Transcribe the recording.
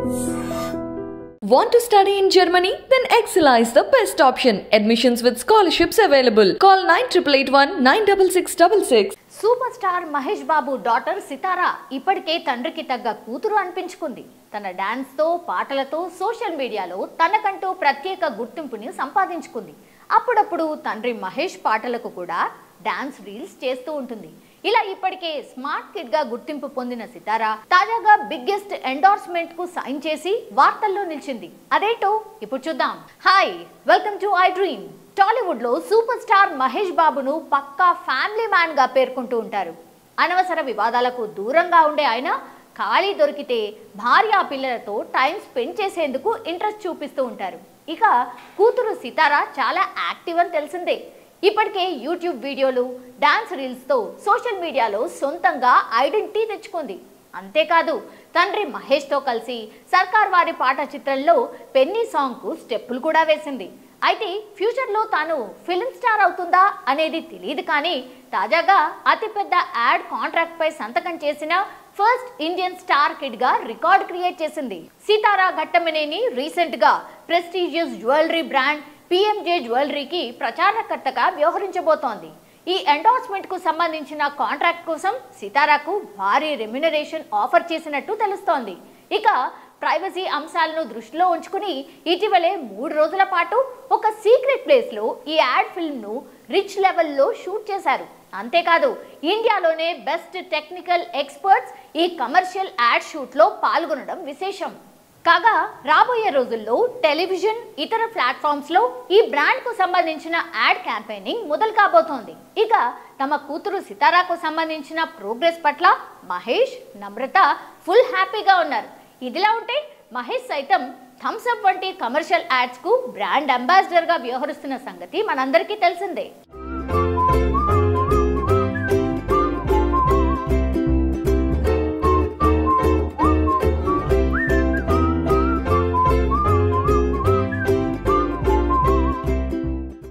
Want to study in Germany? Then Excella is the best option. Admissions with scholarships available. Call 9881 96666. Super star Mahesh Babu daughter Sitara ఇప్పటికే తండ్రికి తగ్గ కూతురు అనిపించుకుంది తన dance తో పాటలతో సోషల్ మీడియాలో తనకంటూ ప్రత్యేక గుర్తింపుని సంపాదించుకుంది అప్పుడప్పుడు తండ్రి మహేష్ పాటలకు కూడా డాన్స్ రీల్స్ చేస్తూ ఉంటుంది ఇలా ఇప్పటికే స్మార్ట్ కిడ్ గా గుర్తింపు పొందిన సితారా తాజాగా బిగ్గెస్ట్ ఎండార్స్మెంట్ కు సైన్ చేసి వార్తల్లో నిలిచింది అదేంటో ఇప్పుడు చూద్దాం hi welcome to I dream Tollywood లో సూపర్ స్టార్ మహేష్ బాబును పక్కా ఫ్యామిలీ మ్యాన్ గా పేర్కొంటూ ఉంటారు అనవసర వివాదాలకు దూరంగా ఉండే ఆయన ఖాళీ దొరికితే భార్య పిల్లలతో టైం స్పెండ్ చేసేందుకు ఇంట్రెస్ట్ చూపిస్తూ ఉంటారు ఇక కూతురు సితారా చాలా యాక్టివ్ అని తెలిసిందే ఇప్పటికే యూట్యూబ్ వీడియోలు డాన్స్ రీల్స్తో సోషల్ మీడియాలో సొంతంగా ఐడెంటిటీ తెచ్చుకుంది అంతేకాదు తండ్రి మహేష్తో కలిసి సర్కార్ వారి పాట చిత్రంలో పెన్నీ సాంగ్కు స్టెప్పులు కూడా వేసింది అయితే ఫ్యూచర్లో తాను ఫిల్మ్ స్టార్ అవుతుందా అనేది తెలియదు కానీ తాజాగా అతిపెద్ద యాడ్ కాంట్రాక్ట్ పై సంతకం చేసిన ఫస్ట్ ఇండియన్ స్టార్ కిడ్ గా రికార్డ్ క్రియేట్ చేసింది సీతారా ఘట్టమనేని రీసెంట్ గా ప్రెస్టీజియస్ జ్యువెలరీ బ్రాండ్ పిఎంజే జ్యువెలరీకి ప్రచారకర్తగా వ్యవహరించబోతోంది ఈ ఎండార్స్మెంట్ కు సంబంధించిన కాంట్రాక్ట్ కోసం సితారాకు భారీ రెమ్యునరేషన్ ఆఫర్ చేసినట్టు తెలుస్తోంది ఇక ప్రైవసీ అంశాలను దృష్టిలో ఉంచుకుని ఇటీవలే మూడు రోజుల పాటు ఒక సీక్రెట్ ప్లేస్ లో ఈ యాడ్ ఫిల్మ్ ను రిచ్ లెవెల్లో షూట్ చేశారు అంతేకాదు ఇండియాలోనే బెస్ట్ టెక్నికల్ ఎక్స్పర్ట్స్ ఈ కమర్షియల్ యాడ్ షూట్ లో పాల్గొనడం విశేషం కాగా రాబోయే రోజుల్లో టెలివిజన్ ఇతర ప్లాట్ఫామ్స్ లో ఈ బ్రాండ్ కు సంబంధించిన యాడ్ క్యాంపెయినింగ్ మొదలు కాబోతోంది ఇక తమ కూతురు సితారాకు సంబంధించిన ప్రోగ్రెస్ పట్ల మహేష్ నమ్రత ఫుల్ హ్యాపీగా ఉన్నారు ఇదిలా ఉంటే మహేష్ సైతం థమ్స్ అప్ వంటి కమర్షియల్ యాడ్స్ కు బ్రాండ్ అంబాసిడర్ గా వ్యవహరిస్తున్న సంగతి మనందరికీ తెలిసిందే